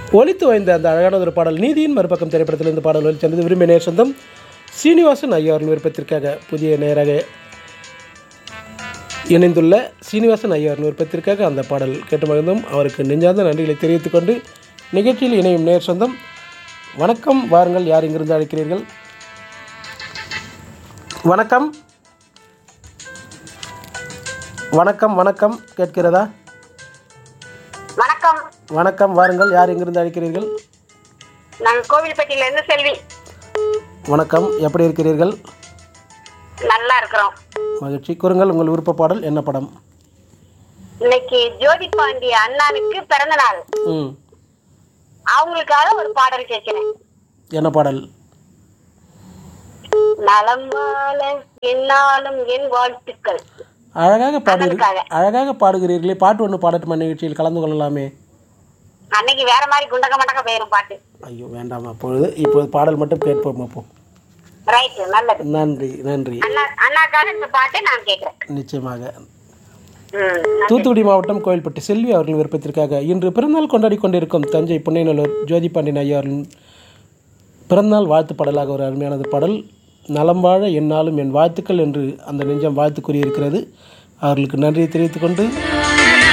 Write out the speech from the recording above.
ஒலித்து வாய்ந்த அந்த அழகான ஒரு பாடல் நீதியின் மறுபக்கம் திரைப்படத்தில் இந்த பாடல் ஒலிச்சென்றது விரும்பிய நேர் சொந்தம் சீனிவாசன் ஐயாவின் விருப்பத்திற்காக புதிய நேராக இணைந்துள்ள சீனிவாசன் ஐயாவின் விருப்பத்திற்காக அந்த பாடல் கேட்டு மகிழ்ந்தோம் அவருக்கு நெஞ்சார்ந்த நன்றிகளை தெரிவித்துக் கொண்டு நிகழ்ச்சியில் இணையும் நேர் சொந்தம் வணக்கம் வாருங்கள் யார் இங்கிருந்து அழைக்கிறீர்கள் வணக்கம் வணக்கம் வணக்கம் கேட்கிறதா வணக்கம் வணக்கம் வாருங்கள் யார் எங்கிருந்து அழைக்கிறீர்கள் நாங்க கோவில்பட்டியில இருந்து செல்வி வணக்கம் எப்படி இருக்கிறீர்கள் நல்லா இருக்கிறோம் மகிழ்ச்சி கூறுங்கள் உங்கள் விருப்ப பாடல் என்ன படம் இன்னைக்கு ஜோதி பாண்டி அண்ணானுக்கு பிறந்த நாள் ம் அவங்களுக்காக ஒரு பாடல் கேட்கிறேன் என்ன பாடல் நலம் வாழ என்னாலும் என் வாழ்த்துக்கள் அழகாக பாடு அதற்காக. அழகாக பாடுகிறீர்களே பாட்டு ஒன்று பாடட்டுமா நிகழ்ச்சியில் கலந்து கொள்ளலாமே அன்னைக்கு வேற மாதிரி குண்டக்க மண்டக்க போயிரும் பாட்டு ஐயோ வேண்டாம் அப்பொழுது இப்போது பாடல் மட்டும் கேட்போம் அப்போ ரைட் நல்லது நன்றி நன்றி அண்ணா அண்ணாக்காக இந்த பாட்டை நான் கேட்கிறேன் நிச்சயமாக ம், தூத்துக்குடி மாவட்டம் கோயில்பட்டி செல்வி அவர்களின் விருப்பத்திற்காக இன்று பிறந்தநாள் கொண்டாடி கொண்டிருக்கும் தஞ்சை புன்னைநல்லூர் ஜோதி பாண்டியன் ஐயா அவர்களின் பிறந்தநாள் வாழ்த்து பாடலாக ஒரு அருமையானது பாடல் நலம் வாழ என்னாலும் என் வாழ்த்துக்கள் என்று அந்த நெஞ்சம் வாழ்த்து கூறியிருக்கிறது அவர்களுக்கு நன்றியை தெரிவித்துக் கொண்டு